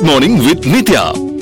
good morning with Nithya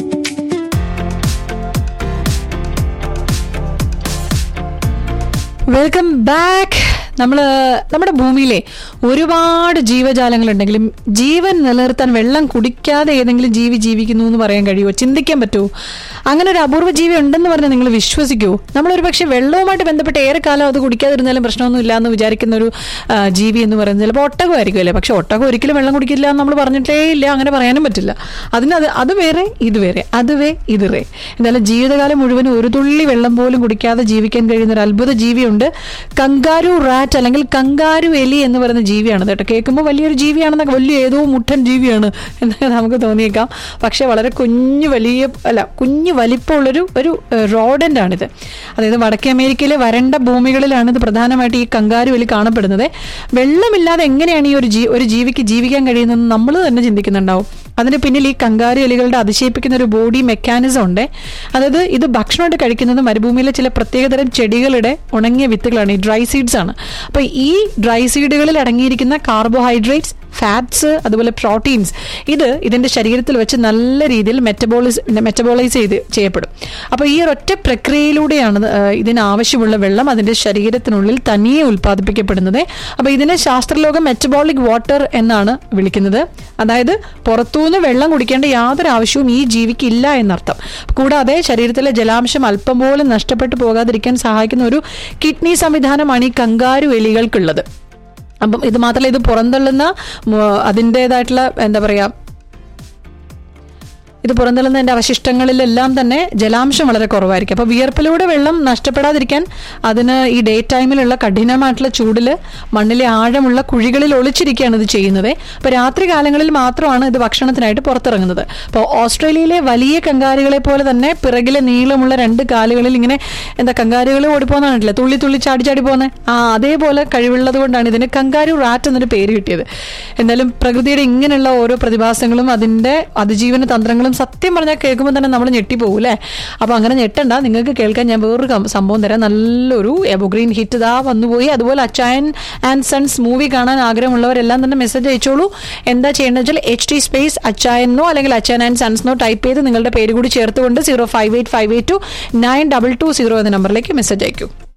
welcome back നമ്മൾ നമ്മുടെ ഭൂമിയിലെ ഒരുപാട് ജീവജാലങ്ങളുണ്ടെങ്കിലും ജീവൻ നിലനിർത്താൻ വെള്ളം കുടിക്കാതെ ഏതെങ്കിലും ജീവി ജീവിക്കുന്നു എന്ന് പറയാൻ കഴിയുമോ ചിന്തിക്കാൻ പറ്റുമോ അങ്ങനെ ഒരു അപൂർവ ജീവി ഉണ്ടെന്ന് പറഞ്ഞാൽ നിങ്ങൾ വിശ്വസിക്കുമോ നമ്മളൊരു പക്ഷേ വെള്ളവുമായിട്ട് ബന്ധപ്പെട്ട് ഏറെ കാലം അത് കുടിക്കാതിരുന്നാലും പ്രശ്നമൊന്നും ഇല്ല എന്ന് വിചാരിക്കുന്ന ഒരു ആ, ജീവി എന്ന് പറയുന്നത് ചിലപ്പോൾ ഒട്ടകമായിരിക്കും അല്ലേ പക്ഷെ ഒട്ടകം ഒരിക്കലും വെള്ളം കുടിക്കില്ല എന്ന് നമ്മൾ പറഞ്ഞിട്ടേ ഇല്ല അങ്ങനെ പറയാനും പറ്റില്ല അതിന് അത് അത് വേറെ ഇത് വേറെ അത് വേ ഇത് വേ എന്തായാലും ജീവിതകാലം മുഴുവൻ ഒരു തുള്ളി വെള്ളം പോലും കുടിക്കാതെ ജീവിക്കാൻ കഴിയുന്ന ഒരു അത്ഭുത ജീവിയുണ്ട് കങ്കാരു റാറ്റ് അല്ലെങ്കിൽ കങ്കാരു എലി എന്ന് പറയുന്ന ജീവിയാണ് കേട്ടോ കേൾക്കുമ്പോൾ വലിയൊരു ജീവിയാണെന്നൊക്കെ വലിയ ഏതോ മുട്ടൻ ജീവിയാണ് എന്നൊക്കെ നമുക്ക് തോന്നിയേക്കാം പക്ഷെ വളരെ കുഞ്ഞു വലിയ അല്ല കുഞ്ഞു വലിപ്പമുള്ളൊരു ഒരു റോഡൻ്റ് ആണിത് അതായത് വടക്കേ അമേരിക്കയിലെ വരണ്ട ഭൂമികളിലാണ് ഇത് പ്രധാനമായിട്ട് ഈ കങ്കാരു എലി കാണപ്പെടുന്നത് വെള്ളമില്ലാതെ എങ്ങനെയാണ് ഈ ഒരു ജീ ഒരു ജീവിക്ക് ജീവിക്കാൻ കഴിയുന്നതെന്ന് നമ്മൾ തന്നെ ചിന്തിക്കുന്നുണ്ടാവും അതിന് പിന്നിൽ ഈ കങ്കാരു എലികളുടെ അതിശയിപ്പിക്കുന്ന ഒരു ബോഡി മെക്കാനിസം ഉണ്ട് അതായത് ഇത് ഭക്ഷണമായിട്ട് കഴിക്കുന്നത് മരുഭൂമിയിലെ ചില പ്രത്യേകതരം ചെടികളുടെ ഉണങ്ങിയ വിത്തുകളാണ് ഈ ഡ്രൈ സീഡ്സ് ആണ് അപ്പൊ ഈ ഡ്രൈ സീഡുകളിൽ അടങ്ങിയിരിക്കുന്ന കാർബോഹൈഡ്രേറ്റ്സ് ഫാറ്റ്സ് അതുപോലെ പ്രോട്ടീൻസ് ഇത് ഇതിന്റെ ശരീരത്തിൽ വെച്ച് നല്ല രീതിയിൽ മെറ്റബോളിസ് മെറ്റബോളൈസ് ചെയ്ത് ചെയ്യപ്പെടും അപ്പോൾ ഈ ഒരൊറ്റ പ്രക്രിയയിലൂടെയാണ് ഇത്, ആ, ഇതിന് ആവശ്യമുള്ള വെള്ളം അതിന്റെ ശരീരത്തിനുള്ളിൽ തനിയെ ഉൽപ്പാദിപ്പിക്കപ്പെടുന്നത് അപ്പോൾ ഇതിനെ ശാസ്ത്രലോകം മെറ്റബോളിക് വാട്ടർ എന്നാണ് വിളിക്കുന്നത് അതായത് പുറത്തുനിന്ന് വെള്ളം കുടിക്കേണ്ട യാതൊരു ആവശ്യവും ഈ ജീവിക്ക് ഇല്ല എന്നർത്ഥം കൂടാതെ ശരീരത്തിലെ ജലാംശം അല്പം പോലും നഷ്ടപ്പെട്ടു പോകാതിരിക്കാൻ സഹായിക്കുന്ന ഒരു കിഡ്നി സംവിധാനമാണ് ഈ കങ്കാരു എലികൾക്കുള്ളത് അപ്പം ഇത് മാത്രമല്ല ഇത് പുറന്തള്ളുന്ന മ, അതിൻ്റെതായിട്ടുള്ള എന്താ പറയുക ഇത് പുറന്തള്ളുന്നതിന്റെ അവശിഷ്ടങ്ങളിലെല്ലാം തന്നെ ജലാംശം വളരെ കുറവായിരിക്കും അപ്പോൾ വിയർപ്പിലൂടെ വെള്ളം നഷ്ടപ്പെടാതിരിക്കാൻ അതിന് ഈ ഡേ ടൈമിലുള്ള കഠിനമായിട്ടുള്ള ചൂടിൽ മണ്ണിലെ ആഴമുള്ള കുഴികളിൽ ഒളിച്ചിരിക്കുകയാണ് ഇത് ചെയ്യുന്നത് അപ്പോൾ രാത്രി കാലങ്ങളിൽ മാത്രമാണ് ഇത് ഭക്ഷണത്തിനായിട്ട് പുറത്തിറങ്ങുന്നത് അപ്പോൾ ഓസ്ട്രേലിയയിലെ വലിയ കങ്കാരുകളെ പോലെ തന്നെ പിറകിലെ നീളമുള്ള രണ്ട് കാലുകളിൽ ഇങ്ങനെ എന്താ കങ്കാരുകൾ ഓടിപ്പോകുന്നതാണല്ലേ തുള്ളി തുള്ളി ചാടി ചാടി പോകുന്നത് ആ അതേപോലെ കഴിവുള്ളത് കൊണ്ടാണ് ഇതിന് കങ്കാരു റാറ്റ് എന്നൊരു പേര് കിട്ടിയത് എന്തായാലും പ്രകൃതിയുടെ ഇങ്ങനെയുള്ള ഓരോ പ്രതിഭാസങ്ങളും അതിന്റെ അതിജീവന തന്ത്രങ്ങളും സത്യം പറഞ്ഞാൽ കേൾക്കുമ്പോൾ തന്നെ നമ്മൾ ഞെട്ടിപ്പോകും അല്ലേ അപ്പോൾ അങ്ങനെ ഞെട്ടണ്ട നിങ്ങൾക്ക് കേൾക്കാൻ ഞാൻ വേറൊരു കം- സംഭവം തരാം നല്ലൊരു എബോഗ്രീൻ ഹിറ്റ് ഇതാ വന്നുപോയി അതുപോലെ അച്ചായൻ ആൻഡ് സൺസ് മൂവി കാണാൻ ആഗ്രഹമുള്ളവരെല്ലാം തന്നെ മെസ്സേജ് അയച്ചോളൂ എന്താ ചെയ്യേണ്ടത് വെച്ചാൽ എച്ച് ടി സ്പേസ് അച്ചായനോ അല്ലെങ്കിൽ അച്ചായൻ ആൻഡ് സൺസ്നോ ടൈപ്പ് ചെയ്ത് നിങ്ങളുടെ പേര് കൂടി ചേർത്തുകൊണ്ട് zero five eight five eight two nine double two zero എന്ന നമ്പറിലേക്ക് മെസ്സേജ് അയക്കൂ